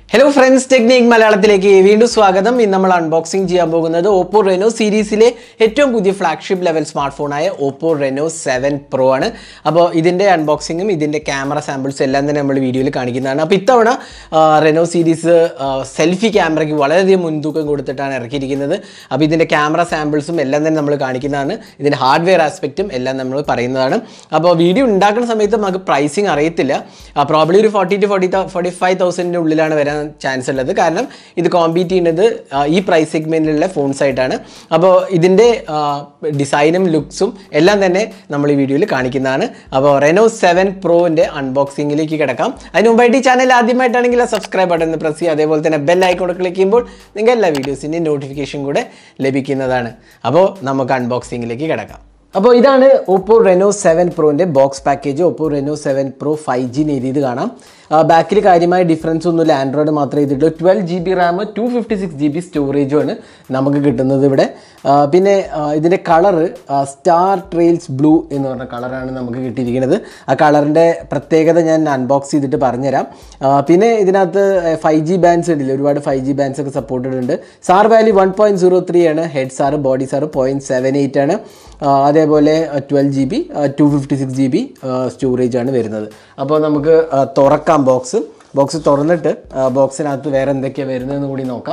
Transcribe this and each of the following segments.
hello friends technique മലയാളത്തിലേക്ക് വീണ്ടും സ്വാഗതം ഇന്ന് നമ്മൾ അൺബോക്സിംഗ് ചെയ്യാൻ പോകുന്നത് ഓപ്പോ റെനോ സീരീസിലെ ഏറ്റവും പുതിയ ഫ്ലാഗ്ഷിപ്പ് ലെവൽ സ്മാർട്ട് ഫോണായ ഓപ്പോ റെനോ സെവൻ പ്രോ ആണ് അപ്പോൾ ഇതിൻ്റെ അൺബോക്സിങ്ങും ഇതിൻ്റെ ക്യാമറ സാമ്പിൾസും എല്ലാം തന്നെ നമ്മൾ വീഡിയോയിൽ കാണിക്കുന്നതാണ് അപ്പോൾ ഇത്തവണ ആ, റെനോ സീരീസ് ആ, സെൽഫി ക്യാമറയ്ക്ക് വളരെയധികം മുൻതൂക്കം കൊടുത്തിട്ടാണ് ഇറക്കിയിരിക്കുന്നത് അപ്പോൾ ഇതിൻ്റെ ക്യാമറ സാമ്പിൾസും എല്ലാം തന്നെ നമ്മൾ കാണിക്കുന്നതാണ് ഇതിൻ്റെ ഹാർഡ്വെയർ ആസ്പെക്റ്റും എല്ലാം നമ്മൾ പറയുന്നതാണ് അപ്പോൾ വീഡിയോ ഉണ്ടാക്കുന്ന സമയത്ത് നമുക്ക് പ്രൈസിങ് അറിയത്തില്ല പ്രോബ്ലി ഒരു forty two forty forty five തൗസൻഡിൻ്റെ ഉള്ളിലാണ് വരാൻ ചാൻസ് ഉള്ളത് കാരണം ഇത് കോമ്പീറ്റ് ചെയ്യുന്നത് ആ, ഈ പ്രൈസ് സെഗ്മെൻറ്റിലുള്ള ഫോൺസ് ആയിട്ടാണ് അപ്പോൾ ഇതിൻ്റെ ഡിസൈനും ലുക്സും എല്ലാം തന്നെ നമ്മൾ ഈ വീഡിയോയിൽ കാണിക്കുന്നതാണ് അപ്പോൾ റെനോ സെവൻ പ്രോൻ്റെ അൺബോക്സിങ്ങിലേക്ക് കിടക്കാം അതിന് മുമ്പായിട്ട് ഈ ചാനൽ ആദ്യമായിട്ടാണെങ്കിൽ ആ സബ്സ്ക്രൈബ് ബട്ടൺ പ്രസ് ചെയ്യുക അതേപോലെ തന്നെ ബെൽ ഐക്കോൺ ക്ലിക്ക് ചെയ്യുമ്പോൾ നിങ്ങൾക്ക് എല്ലാ വീഡിയോസിൻ്റെയും നോട്ടിഫിക്കേഷൻ കൂടെ ലഭിക്കുന്നതാണ് അപ്പോൾ നമുക്ക് അൺബോക്സിങ്ങിലേക്ക് കിടക്കാം അപ്പോൾ ഇതാണ് ഓപ്പോ റെനോ സെവൻ പ്രോൻ്റെ box package Oppo Reno seven pro five G എഴുതിയത് കാണാം ബാക്കിൽ കാര്യമായ ഡിഫറൻസ് ഒന്നുമില്ല ആൻഡ്രോയിഡ് മാത്രമേ ചെയ്തിട്ടുള്ളൂ twelve G B RAM two fifty six G B സ്റ്റോറേജുമാണ് നമുക്ക് കിട്ടുന്നത് ഇവിടെ ആ, പിന്നെ ആ, ഇതിൻ്റെ കളറ് സ്റ്റാർ ട്രെയിൽസ് ബ്ലൂ എന്ന് പറഞ്ഞ കളറാണ് നമുക്ക് കിട്ടിയിരിക്കുന്നത് ആ കളറിൻ്റെ പ്രത്യേകത ഞാൻ അൺബോക്സ് ചെയ്തിട്ട് പറഞ്ഞുതരാം ആ, പിന്നെ ഇതിനകത്ത് ഫൈവ് ജി ബാൻഡ്സ് ഉണ്ടല്ലോ ഒരുപാട് ഫൈവ് ജി ബാൻഡ്സ് ഒക്കെ സപ്പോർട്ടഡ് ഉണ്ട് sir value one point zero three ആണ് head sir body sir point seven eight ആണ് ആ, അതേപോലെ twelve G B two fifty six G B storage ആണ് വരുന്നത് അപ്പോൾ നമുക്ക് ആ, തുറക്കാം ബോക്സ് ബോക്സ് തുറന്നിട്ട് ആ, ബോക്സിനകത്ത് വേറെ എന്തൊക്കെയാണ് വരുന്നതെന്ന് കൂടി നോക്കാം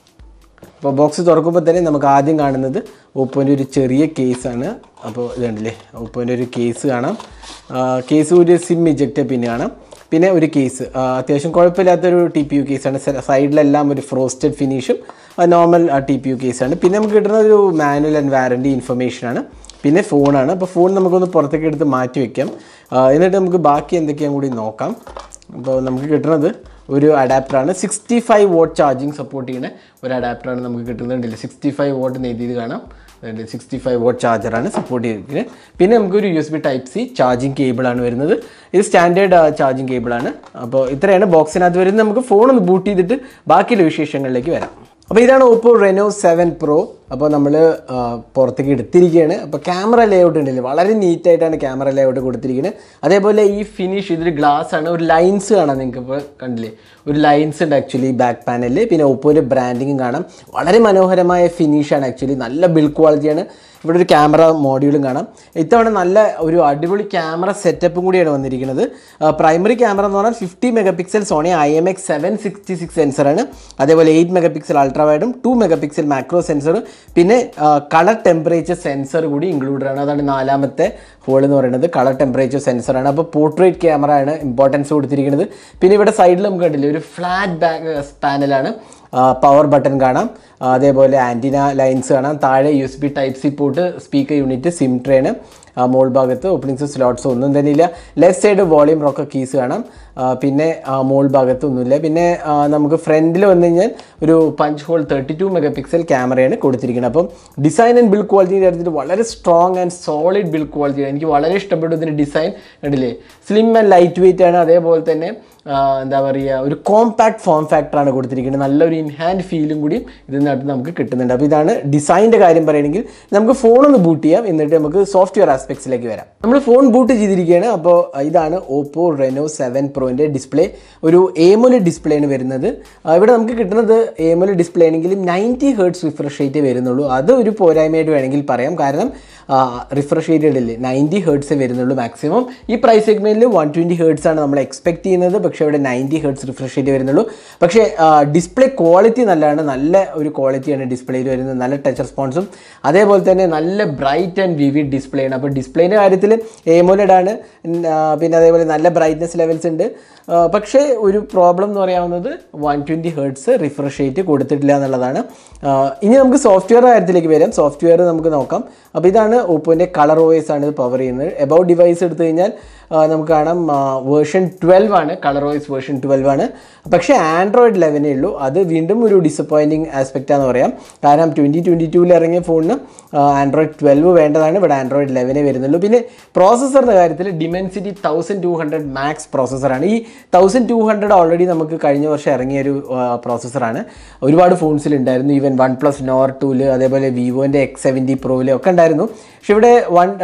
അപ്പോൾ ബോക്സ് തുറക്കുമ്പോൾ തന്നെ നമുക്ക് ആദ്യം കാണുന്നത് ഓപ്പോൻ്റെ ഒരു ചെറിയ കേസാണ് അപ്പോൾ ഇത് കണ്ടില്ലേ ഓപ്പോൻ്റെ ഒരു കേസ് കാണാം കേസ് ഒരു സിം ഇജക്റ്റ് പിന്നെ കാണാം പിന്നെ ഒരു കേസ് അത്യാവശ്യം കുഴപ്പമില്ലാത്തൊരു ടി പി യു കേസാണ് സൈഡിലെല്ലാം ഒരു ഫ്രോസ്റ്റഡ് ഫിനിഷും നോർമൽ ടി പി യു കേസാണ് പിന്നെ നമുക്ക് കിട്ടുന്ന ഒരു മാനുവൽ ആൻഡ് വാറണ്ടി ഇൻഫർമേഷനാണ് പിന്നെ ഫോണാണ് അപ്പോൾ ഫോൺ നമുക്കൊന്ന് പുറത്തേക്ക് എടുത്ത് മാറ്റി വെക്കാം ആ, എന്നിട്ട് നമുക്ക് ബാക്കി എന്തൊക്കെയാണ് കൂടി നോക്കാം അപ്പോൾ നമുക്ക് കിട്ടുന്നത് ഒരു അഡാപ്റ്ററാണ് sixty five watt charging support ചെയ്യുന്ന ഒരു അഡാപ്റ്ററാണ് നമുക്ക് കിട്ടുന്നുണ്ടല്ലേ സിക്സ്റ്റി ഫൈവ് വോട്ട് എഴുതിയത് കാണാം സിക്സ്റ്റി ഫൈവ് വോട്ട് ചാർജറാണ് സപ്പോർട്ട് ചെയ്തിരിക്കുന്നത് പിന്നെ നമുക്കൊരു U S B type C charging കേബിളാണ് വരുന്നത് ഇത് സ്റ്റാൻഡേർഡ് ചാർജിങ് കേബിളാണ് അപ്പോൾ ഇത്രയാണ് ബോക്സിനകത്ത് വരുന്നത് നമുക്ക് ഫോൺ ഒന്ന് ബൂട്ട് ചെയ്തിട്ട് ബാക്കിയുള്ള വിശേഷങ്ങളിലേക്ക് വരാം അപ്പോൾ ഇതാണ് ഓപ്പോ റെനോ സെവൻ പ്രോ അപ്പോൾ നമ്മൾ പുറത്തേക്ക് എടുത്തിരിക്കുകയാണ് അപ്പോൾ ക്യാമറ ലേഔട്ട് ഉണ്ടല്ലേ വളരെ നീറ്റായിട്ടാണ് ക്യാമറ ലേഔട്ട് കൊടുത്തിരിക്കുന്നത് അതേപോലെ ഈ ഫിനിഷ് ഇതൊരു ഗ്ലാസ് ആണ് ഒരു ലൈൻസ് കാണാം നിങ്ങൾക്ക് ഇപ്പോൾ കണ്ടില്ലേ ഒരു ലൈൻസ് ഉണ്ട് ആക്ച്വലി ബാക്ക് പാനലിൽ പിന്നെ ഓപ്പോൻ്റെ ബ്രാൻഡിങ്ങും കാണാം വളരെ മനോഹരമായ ഫിനിഷാണ് ആക്ച്വലി നല്ല ബിൽഡ് ക്വാളിറ്റിയാണ് ഇവിടെ ഒരു ക്യാമറ മോഡ്യൂളും കാണാം ഇത്തവണ നല്ല ഒരു അടിപൊളി ക്യാമറ സെറ്റപ്പും കൂടിയാണ് വന്നിരിക്കുന്നത് പ്രൈമറി ക്യാമറ എന്ന് പറഞ്ഞാൽ fifty mega megapixel Sony I M X seven sixty six സെൻസറാണ് അതേപോലെ എയ്റ്റ് മെഗാ പിക്സൽ അൾട്രാ വൈഡും ടു മെഗാ പിക്സൽ മാക്രോ സെൻസറും പിന്നെ കളർ ടെമ്പറേച്ചർ സെൻസർ കൂടി ഇൻക്ലൂഡഡ് ആണ് അതാണ് നാലാമത്തെ ഹോൾ എന്ന് പറയുന്നത് കളർ ടെമ്പറേച്ചർ സെൻസറാണ് അപ്പോൾ പോർട്രേറ്റ് ക്യാമറ ആണ് ഇമ്പോർട്ടൻസ് കൊടുത്തിരിക്കുന്നത് പിന്നെ ഇവിടെ സൈഡിൽ നമുക്ക് കണ്ടില്ലേ ഒരു ഫ്ലാറ്റ് ബാക്ക് പാനലാണ് പവർ ബട്ടൺ കാണാം ആ, അതേപോലെ ആൻറ്റിന ലൈൻസ് കാണാം താഴെ U S B type C port speaker unit sim ട്രെയിന് മോൾ ഭാഗത്ത് ഓപ്പണിങ്സ് സ്ലോട്ട്സ് ഒന്നും തന്നെ ഇല്ല left side volume rocker keys കാണാം ആ, പിന്നെ ആ, മോൾ ഭാഗത്ത് ഒന്നുമില്ല പിന്നെ ആ, നമുക്ക് ഫ്രണ്ടിൽ വന്നു കഴിഞ്ഞാൽ ഒരു punch hole thirty two mega pixel ക്യാമറയാണ് കൊടുത്തിരിക്കുന്നത് അപ്പം ഡിസൈൻ ആൻഡ് ബിൽഡ് ക്വാളിറ്റിയുടെ കാര്യത്തിൽ വളരെ സ്ട്രോങ് ആൻഡ് സോളിഡ് ബിൽഡ് ക്വാളിറ്റിയാണ് എനിക്ക് വളരെ ഇഷ്ടപ്പെട്ടു ഇതിൻ്റെ ഡിസൈൻ കണ്ടില്ലേ സ്ലിം ആൻഡ് ലൈറ്റ് വെയിറ്റ് ആണ് അതേപോലെ തന്നെ ആ, എന്താ പറയുക ഒരു കോമ്പാക്ട് ഫോം ഫാക്ടറാണ് കൊടുത്തിരിക്കുന്നത് നല്ലൊരു ഇൻഹാൻഡ് ഫീലും കൂടി ഇതിനകത്ത് നമുക്ക് കിട്ടുന്നുണ്ട് അപ്പോൾ ഇതാണ് ഡിസൈൻ്റെ കാര്യം പറയുകയാണെങ്കിൽ നമുക്ക് ഫോൺ ഒന്ന് ബൂട്ട് ചെയ്യാം എന്നിട്ട് നമുക്ക് സോഫ്റ്റ്വെയർ ആസ്പെക്ട്സിലേക്ക് വരാം നമ്മൾ ഫോൺ ബൂട്ട് ചെയ്തിരിക്കുകയാണ് അപ്പോൾ ഇതാണ് ഓപ്പോ റെനോ സെവൻ പ്രോൻ്റെ ഡിസ്പ്ലേ ഒരു ഏമൊല് ഡിസ്പ്ലേ ആണ് വരുന്നത് ആ, ഇവിടെ നമുക്ക് കിട്ടുന്നത് ഏമൊല് ഡിസ്പ്ലേ ആണെങ്കിലും നയൻറ്റി ഹേർട്സ് റിഫ്രഷ് റേറ്റ് വരുന്നുള്ളൂ അത് ഒരു പോരായ്മയായിട്ട് വേണമെങ്കിൽ പറയാം കാരണം റിഫ്രഷ് റേറ്റ് ഇല്ലേ നയൻറ്റി ഹേർട്സേ വരുന്നുള്ളൂ മാക്സിമം ഈ പ്രൈസ് സെഗ്മെൻറ്റിൽ വൺ ട്വൻറ്റി ഹേർട്സ് ആണ് നമ്മൾ എക്സ്പെക്ട് ചെയ്യുന്നത് പക്ഷേ ഇവിടെ നയൻറ്റി ഹേർട്സ് റിഫ്രഷ് റേറ്റ് വരുന്നുള്ളൂ പക്ഷേ ഡിസ്പ്ലേ ക്വാളിറ്റി നല്ലതാണ് നല്ല ഒരു ക്വാളിറ്റിയാണ് ഡിസ്പ്ലേയിൽ വരുന്നത് നല്ല ടച്ച് റെസ്പോൺസും അതേപോലെ തന്നെ നല്ല ബ്രൈറ്റ് ആൻഡ് വിവിഡ് ഡിസ്പ്ലേ ആണ് അപ്പോൾ ഡിസ്പ്ലേൻ്റെ കാര്യത്തിൽ ഏമോലഡ് ആണ് ഉം, ആ, പിന്നെ അതേപോലെ നല്ല ബ്രൈറ്റ്നസ് ലെവൽസ് ഉണ്ട് ആ, പക്ഷേ ഒരു പ്രോബ്ലം എന്ന് പറയാവുന്നത് one twenty hertz refresh rate കൊടുത്തിട്ടില്ല എന്നുള്ളതാണ് ആ, ഇനി നമുക്ക് സോഫ്റ്റ്വെയർ കാര്യത്തിലേക്ക് വരാം സോഫ്റ്റ്വെയർ നമുക്ക് നോക്കാം അപ്പോൾ ഇതാണ് ഓപ്പോൻ്റെ കളർ ഓയസ് ആണ് ഇത് പവർ ചെയ്യുന്നത് എബൌട്ട് ഡിവൈസ് എടുത്തു കഴിഞ്ഞാൽ ആ, നമുക്ക് കാണാം വേർഷൻ ട്വൽവ് ആണ് കളർ ഓയിസ് വേർഷൻ ട്വൽവ് ആണ് പക്ഷേ ആൻഡ്രോയിഡ് ലെവനേ ഉള്ളൂ അത് വീണ്ടും ഒരു ഡിസപ്പോയിൻറ്റിങ് ആസ്പെക്റ്റാന്ന് പറയാം കാരണം ട്വൻറ്റി ട്വൻറ്റി ടൂവിൽ ഇറങ്ങിയ ഫോണിന് ആൻഡ്രോയിഡ് ട്വൽവ് വേണ്ടതാണ് ഇവിടെ ആൻഡ്രോയിഡ് ലെവനേ വരുന്നുള്ളൂ പിന്നെ പ്രോസസ്സറിൻ്റെ കാര്യത്തിൽ Dimensity thousand two hundred Max പ്രോസസ്സറാണ് ഈ തൗസൻഡ് ടു ഹൺഡ്രഡ് ഓൾറെഡി നമുക്ക് കഴിഞ്ഞ വർഷം ഇറങ്ങിയ ഒരു പ്രോസസ്സറാണ് ഒരുപാട് ഫോൺസിൽ ഉണ്ടായിരുന്നു ഈവൻ വൺ പ്ലസ് നോർ ടൂല് അതേപോലെ വിവോൻ്റെ എക്സ് സെവൻറ്റി പ്രോയില് ഒക്കെ ഉണ്ടായിരുന്നു പക്ഷെ ഇവിടെ one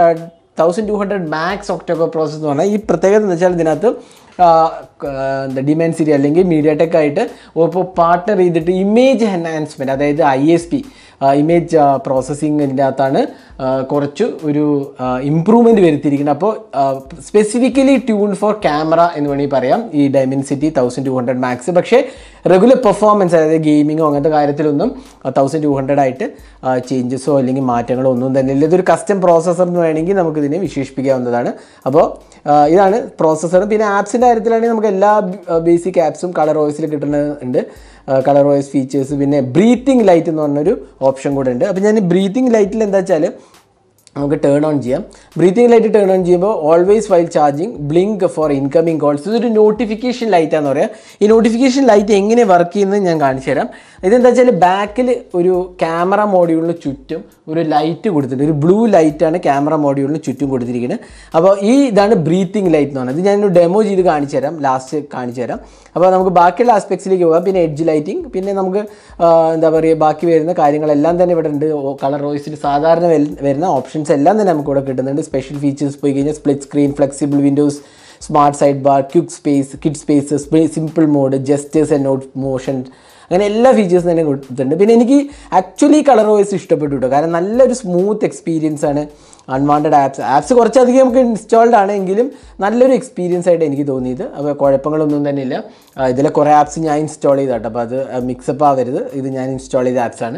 thousand two hundred Max October process എന്ന് പറഞ്ഞാൽ ഈ പ്രത്യേകത എന്ന് വെച്ചാൽ ഇതിനകത്ത് ആ, ക- എന്താ ഡിമെൻസിറ്റി അല്ലെങ്കിൽ മീഡിയ ടെക് ആയിട്ട് ഇപ്പോൾ പാർട്ട്ണർ ചെയ്തിട്ട് ഇമേജ് എൻഹാൻസ്മെൻറ്റ് അതായത് ഐ എസ് പി ഇമേജ് പ്രോസസ്സിങ്ങിൻ്റെ അകത്താണ് ആ, കുറച്ച് ഒരു ഇമ്പ്രൂവ്മെൻറ്റ് വരുത്തിയിരിക്കുന്നത് അപ്പോൾ സ്പെസിഫിക്കലി ട്യൂൺ ഫോർ ക്യാമറ എന്ന് വേണമെങ്കിൽ പറയാം ഈ Dimensity thousand two hundred Max പക്ഷേ റെഗുലർ പെർഫോമൻസ് അതായത് ഗെയിമിങ്ങോ അങ്ങനത്തെ കാര്യത്തിലൊന്നും തൗസൻഡ് ടു ഹൺഡ്രഡ് ആയിട്ട് ചേഞ്ചസോ അല്ലെങ്കിൽ മാറ്റങ്ങളോ ഒന്നും തന്നെ ഇല്ല ഇതൊരു കസ്റ്റം പ്രോസസ്സർ എന്ന് വേണമെങ്കിൽ നമുക്കിതിനെ വിശേഷിപ്പിക്കാവുന്നതാണ് അപ്പോൾ ഇതാണ് പ്രോസസ്സർ പിന്നെ ആപ്സിൻ്റെ കാര്യത്തിലാണെങ്കിൽ നമുക്ക് എല്ലാ ബേസിക് ആപ്സും കളർ വോയിസിൽ കിട്ടുന്നുണ്ട് കളർ വോയിസ് ഫീച്ചേഴ്സ് പിന്നെ ബ്രീത്തിങ് ലൈറ്റ് എന്ന് പറഞ്ഞൊരു ഓപ്ഷൻ കൂടെ ഉണ്ട് അപ്പോൾ ഞാൻ ബ്രീത്തിങ് ലൈറ്റിൽ എന്താ വെച്ചാൽ നമുക്ക് ടേൺ ഓൺ ചെയ്യാം ബ്രീത്തിങ് ലൈറ്റ് ടേൺ ഓൺ ചെയ്യുമ്പോൾ always while charging blink for incoming calls ഇതൊരു നോട്ടിഫിക്കേഷൻ ലൈറ്റാന്ന് പറയാം ഈ നോട്ടിഫിക്കേഷൻ ലൈറ്റ് എങ്ങനെ വർക്ക് ചെയ്യുന്നത് ഞാൻ കാണിച്ചു തരാം ഇതെന്താ വെച്ചാൽ ബാക്കിൽ ഒരു ക്യാമറ മോഡ്യൂളിന് ചുറ്റും ഒരു ലൈറ്റ് കൊടുത്തിട്ടുണ്ട് ഒരു ബ്ലൂ ലൈറ്റാണ് ക്യാമറ മോഡ്യൂളിന് ചുറ്റും കൊടുത്തിരിക്കുന്നത് അപ്പോൾ ഈ ഇതാണ് ബ്രീത്തിങ് ലൈറ്റ് എന്ന് പറയുന്നത് ഇത് ഞാനൊരു ഡെമോ ചെയ്ത് കാണിച്ചു തരാം ലാസ്റ്റ് കാണിച്ചു തരാം അപ്പോൾ നമുക്ക് ബാക്കിയുള്ള ആസ്പെക്ട്സിലേക്ക് പോകാം പിന്നെ എഡ്ജ് ലൈറ്റിംഗ് പിന്നെ നമുക്ക് ആ, എന്താ പറയുക ബാക്കി വരുന്ന കാര്യങ്ങളെല്ലാം തന്നെ ഇവിടെ ഉണ്ട് കളർ വോയിസിൽ സാധാരണ വൽ- വരുന്ന ഓപ്ഷൻസ് എല്ലാം തന്നെ നമുക്ക് ഇവിടെ കിട്ടുന്നുണ്ട് സ്പെഷ്യൽ ഫീച്ചേഴ്സ് പോയി കഴിഞ്ഞാൽ split screen flexible windows smart side bar quick space kid space simple mode gestures and not motion അങ്ങനെ എല്ലാ ഫീച്ചേഴ്സും തന്നെ കൊടുത്തിട്ടുണ്ട് പിന്നെ എനിക്ക് ആക്ച്വലി കളർ വോയിസ് ഇഷ്ടപ്പെട്ടു കേട്ടോ കാരണം നല്ലൊരു സ്മൂത്ത് എക്സ്പീരിയൻസ് ആണ് അൺവാണ്ടഡ് ആപ്സ് ആപ്സ് കുറച്ചധികം നമുക്ക് ഇൻസ്റ്റാൾഡ് ആണ് എങ്കിലും നല്ലൊരു എക്സ്പീരിയൻസ് ആയിട്ട് എനിക്ക് തോന്നിയത് അപ്പോൾ കുഴപ്പങ്ങളൊന്നും തന്നെ ഇല്ല ആ, ഇതിലെ കുറേ ആപ്സ് ഞാൻ ഇൻസ്റ്റാൾ ചെയ്താട്ടോ അപ്പോൾ അത് മിക്സപ്പ് ആവരുത് ഇത് ഞാൻ ഇൻസ്റ്റാൾ ചെയ്ത ആപ്സാണ്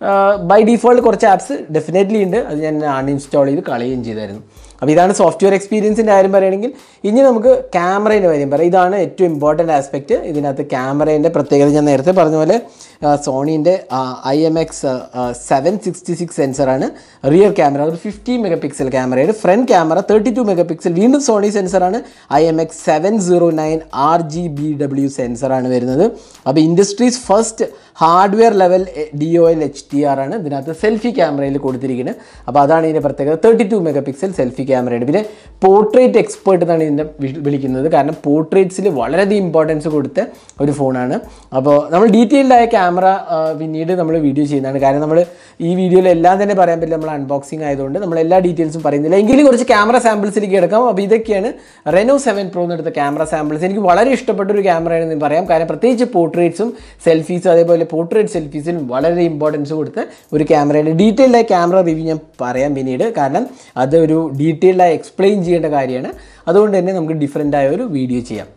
ബൈ ഡിഫോൾട്ട് കുറച്ച് ആപ്സ് ഡെഫിനറ്റ്ലി ഉണ്ട് അത് ഞാൻ അൺഇൻസ്റ്റാൾ ചെയ്ത് കളയുകയും ചെയ്തായിരുന്നു അപ്പോൾ ഇതാണ് സോഫ്റ്റ്വെയർ എക്സ്പീരിയൻസിൻ്റെ കാര്യം പറയുകയാണെങ്കിൽ ഇനി നമുക്ക് ക്യാമറേൻ്റെ കാര്യം പറയാം ഇതാണ് ഏറ്റവും ഇമ്പോർട്ടൻ്റ് ആസ്പെക്റ്റ് ഇതിനകത്ത് ക്യാമറേൻ്റെ പ്രത്യേകത ഞാൻ നേരത്തെ പറഞ്ഞ പോലെ സോണീൻ്റെ I M X seven sixty six സെൻസറാണ് റിയർ ക്യാമറ ഒരു ഫിഫ്റ്റി മെഗാ പിക്സൽ ക്യാമറയാണ് front camera thirty two mega pixel വീണ്ടും സോണി സെൻസറാണ് I M X seven zero nine R G B W സെൻസറാണ് വരുന്നത് അപ്പോൾ industries first hardware level D O L H T R ആണ് ഇതിനകത്ത് selfie ക്യാമറയിൽ കൊടുത്തിരിക്കുന്നത് അപ്പോൾ അതാണ് ഇതിൻ്റെ പ്രത്യേകത thirty two mega pixel selfie ക്യാമറയാണ് പിന്നെ പോർട്രേറ്റ് എക്സ്പേർട്ട് എന്നാണ് ഇതിനെ വി- വിളിക്കുന്നത് കാരണം പോർട്രേറ്റ്സിൽ വളരെയധികം ഇമ്പോർട്ടൻസ് കൊടുത്ത ഒരു ഫോണാണ് അപ്പോൾ നമ്മൾ ഡീറ്റെയിൽഡ് ആയ ക്യാമറ പിന്നീട് നമ്മൾ വീഡിയോ ചെയ്യുന്നതാണ് കാരണം നമ്മൾ ഈ വീഡിയോയിൽ എല്ലാം തന്നെ പറയാൻ പറ്റില്ല നമ്മൾ അൺബോക്സിംഗ് ആയതുകൊണ്ട് നമ്മൾ എല്ലാ ഡീറ്റെയിൽസും പറയുന്നില്ല എങ്കിലും കുറച്ച് ക്യാമറ സാമ്പിൾസിലേക്ക് കിടക്കാം അപ്പോൾ ഇതൊക്കെയാണ് റെനോ സെവൻ പ്രോ എന്നെടുത്ത ക്യാമറ സാമ്പിൾസ് എനിക്ക് വളരെ ഇഷ്ടപ്പെട്ട ഒരു ക്യാമറയാണെന്ന് പറയാം കാരണം പ്രത്യേകിച്ച് പോർട്രേറ്റ്സും സെൽഫീസും അതേപോലെ പോർട്രേറ്റ് സെൽഫീസിനും വളരെ ഇമ്പോർട്ടൻസ് കൊടുത്ത ഒരു ക്യാമറയാണ് ഡീറ്റെയിൽഡ് ആയ ക്യാമറ റിവ്യൂ ഞാൻ പറയാം പിന്നീട് കാരണം അത് ഒരു ഡീറ്റെയിൽഡ് ആയി എക്സ്പ്ലെയിൻ ചെയ്യേണ്ട കാര്യമാണ് അതുകൊണ്ട് തന്നെ നമുക്ക് ഡിഫറെൻ്റ് ആയ ഒരു വീഡിയോ ചെയ്യാം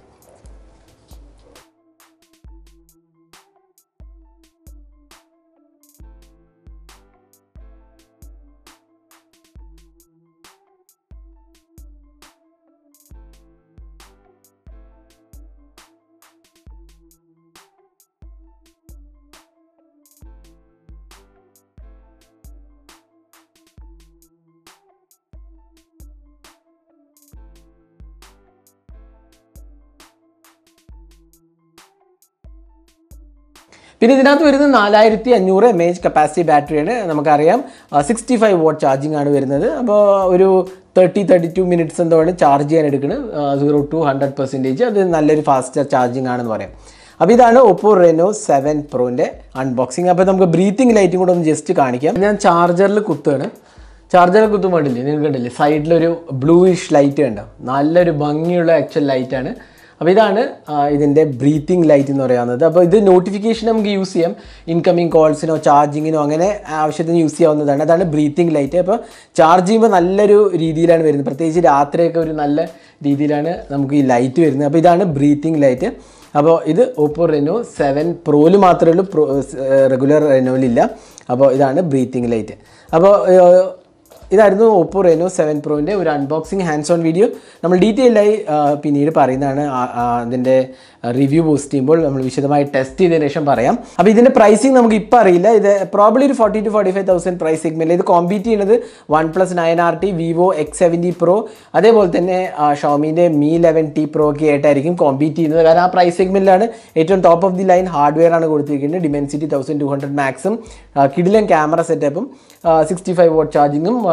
പിന്നെ ഇതിനകത്ത് വരുന്നത് നാലായിരത്തി അഞ്ഞൂറ് എം എച്ച് കപ്പാസിറ്റി ബാറ്ററിയാണ് നമുക്കറിയാം സിക്സ്റ്റി ഫൈവ് വാട്ട് ചാർജിങ് ആണ് വരുന്നത് അപ്പോൾ ഒരു തേർട്ടി തേർട്ടി ടു മിനിറ്റ്സ് എന്താണ് ചാർജ് ചെയ്യാൻ എടുക്കുന്നത് സീറോ ടു ഹൺഡ്രഡ് പെർസെൻറ്റേജ് അത് നല്ലൊരു ഫാസ്റ്റ് ചാർജിങ് ആണെന്ന് പറയാം അപ്പോൾ ഇതാണ് ഒപ്പോ റെനോ സെവൻ പ്രോൻ്റെ അൺബോക്സിങ് അപ്പോൾ നമുക്ക് ബ്രീത്തിങ് ലൈറ്റും കൂടെ ഒന്ന് ജസ്റ്റ് കാണിക്കാം ഞാൻ ചാർജറിൽ കുത്തുകയാണ് ചാർജറിൽ കുത്തും വേണ്ടില്ലേ നിങ്ങൾക്ക് കണ്ടില്ലേ സൈഡിലൊരു ബ്ലൂയിഷ് ലൈറ്റ് കണ്ടോ നല്ലൊരു ഭംഗിയുള്ള ആക്ച്വൽ ലൈറ്റാണ് അപ്പോൾ ഇതാണ് ആ, ഇതിൻ്റെ ബ്രീത്തിങ് ലൈറ്റ് എന്ന് പറയുന്നത് അപ്പോൾ ഇത് നോട്ടിഫിക്കേഷൻ നമുക്ക് യൂസ് ചെയ്യാം ഇൻകമിങ് കോൾസിനോ ചാർജിങ്ങിനോ അങ്ങനെ ആവശ്യത്തിന് യൂസ് ചെയ്യാവുന്നതാണ് അതാണ് ബ്രീത്തിങ് ലൈറ്റ് അപ്പോൾ ചാർജ് ചെയ്യുമ്പോൾ നല്ലൊരു രീതിയിലാണ് വരുന്നത് പ്രത്യേകിച്ച് രാത്രിയൊക്കെ ഒരു നല്ല രീതിയിലാണ് നമുക്ക് ഈ ലൈറ്റ് വരുന്നത് അപ്പോൾ ഇതാണ് ബ്രീത്തിങ് ലൈറ്റ് അപ്പോൾ ഇത് ഓപ്പോ റെനോ സെവൻ പ്രോയിൽ മാത്രമേ ഉള്ളൂ പ്രോ റെഗുലർ റെനോയിലില്ല അപ്പോൾ ഇതാണ് ബ്രീത്തിങ് ലൈറ്റ് അപ്പോൾ ഏഹ്, ഇതായിരുന്നു ഓപ്പോ റെനോ സെവൻ പ്രോൻ്റെ ഒരു അൺബോക്സിങ് ഹാൻഡ്സ് ഓൺ വീഡിയോ നമ്മൾ ഡീറ്റെയിൽഡായി പിന്നീട് പറയുന്നതാണ് ആ- ആ അതിൻ്റെ റിവ്യൂ പോസ്റ്റ് ചെയ്യുമ്പോൾ നമ്മൾ വിശദമായി ടെസ്റ്റ് ചെയ്തതിന് ശേഷം പറയാം അപ്പോൾ ഇതിൻ്റെ പ്രൈസിങ് നമുക്ക് ഇപ്പോൾ അറിയില്ല ഇത് പ്രോബ്ലി ഒരു forty two forty five thousand price സെഗ്മെൻറ്റിൽ ഇത് കോമ്പീറ്റ് ചെയ്യുന്നത് One Plus nine R T Vivo X seventy pro അതേപോലെ തന്നെ ഷോമീൻ്റെ മീ ലെവൻ ടി പ്രോ ഒക്കെ ആയിട്ടായിരിക്കും കോമ്പീറ്റ് ചെയ്യുന്നത് കാരണം ആ പ്രൈസ് സെഗ്മെൻറ്റിലാണ് ഏറ്റവും top of the line hardware ആണ് കൊടുത്തിരിക്കുന്നത് ഡിമെൻസിറ്റി തൗസൻഡ് ടു ഹൺഡ്രഡ് മാക്സും കിഡിലൻ ക്യാമറ സെറ്റപ്പും സിക്സ്റ്റി ഫൈവ് വോട്ട് ചാർജിങ്ങും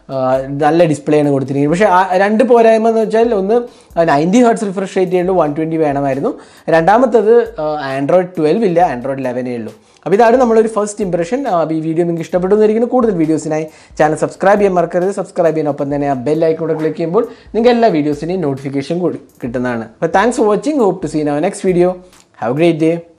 ആ, നല്ല ഡിസ്പ്ലേ ആണ് കൊടുത്തിരിക്കുന്നത് പക്ഷേ ആ രണ്ട് പോരായ്മ എന്ന് വെച്ചാൽ ഒന്ന് നയൻറ്റി ഹേർട്സ് റിഫ്രഷ് റേറ്റ് ചെയ്യുള്ളൂ വൺ ട്വൻറ്റി വേണമായിരുന്നു രണ്ടാമത്തത് ആൻഡ്രോയിഡ് ട്വൽവ് ഇല്ല ആൻഡ്രോയിഡ് ലെവനേ ഉള്ളൂ അപ്പോൾ ഇതാണ് നമ്മളൊരു ഫസ്റ്റ് ഇംപ്രഷൻ ഈ വീഡിയോ നിങ്ങൾക്ക് ഇഷ്ടപ്പെട്ടു എന്നിരിക്കുന്നു കൂടുതൽ വീഡിയോസിനായി ചാനൽ സബ്സ്ക്രൈബ് ചെയ്യാൻ മറക്കരുത് സബ്സ്ക്രൈബ് ചെയ്യാനൊപ്പം തന്നെ ആ ബെൽ ഐക്കോടെ ക്ലിക്ക് ചെയ്യുമ്പോൾ നിങ്ങൾക്ക് എല്ലാ വീഡിയോസിൻ്റെയും നോട്ടിഫിക്കേഷൻ കിട്ടുന്നതാണ് അപ്പോൾ thanks for watching hope to seen our next video have great day